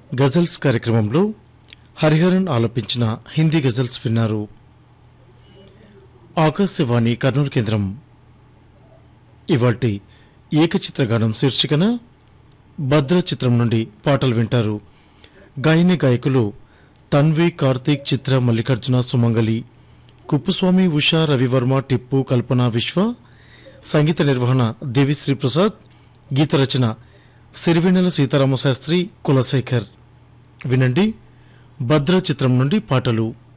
ghazals కార్యక్రమంలో హరిహరన్ ఆలపించిన Hindi ghazals విన్నారు ఆకాశవాణి కర్నూలు కేంద్రం ఇవాల్టి ఏకచిత్రగానం శీర్షికన భద్ర చిత్రం నుండి పాటలు వింటారు గాయని గాయకులు తన్వి కార్తీక్ చిత్ర మల్లికార్జున సుమంగలి కుప్పుస్వామి ఉషా రవివర్మ టిప్పు కల్పన విశ్వ సంగీత నిర్వహణ దేవిశ్రీ ప్రసాద్ గీత రచన సిరివెన్నెల సీతారామ శాస్త్రి కులశేఖర్ వినండి భద్ర చిత్రం నుండి పాటలు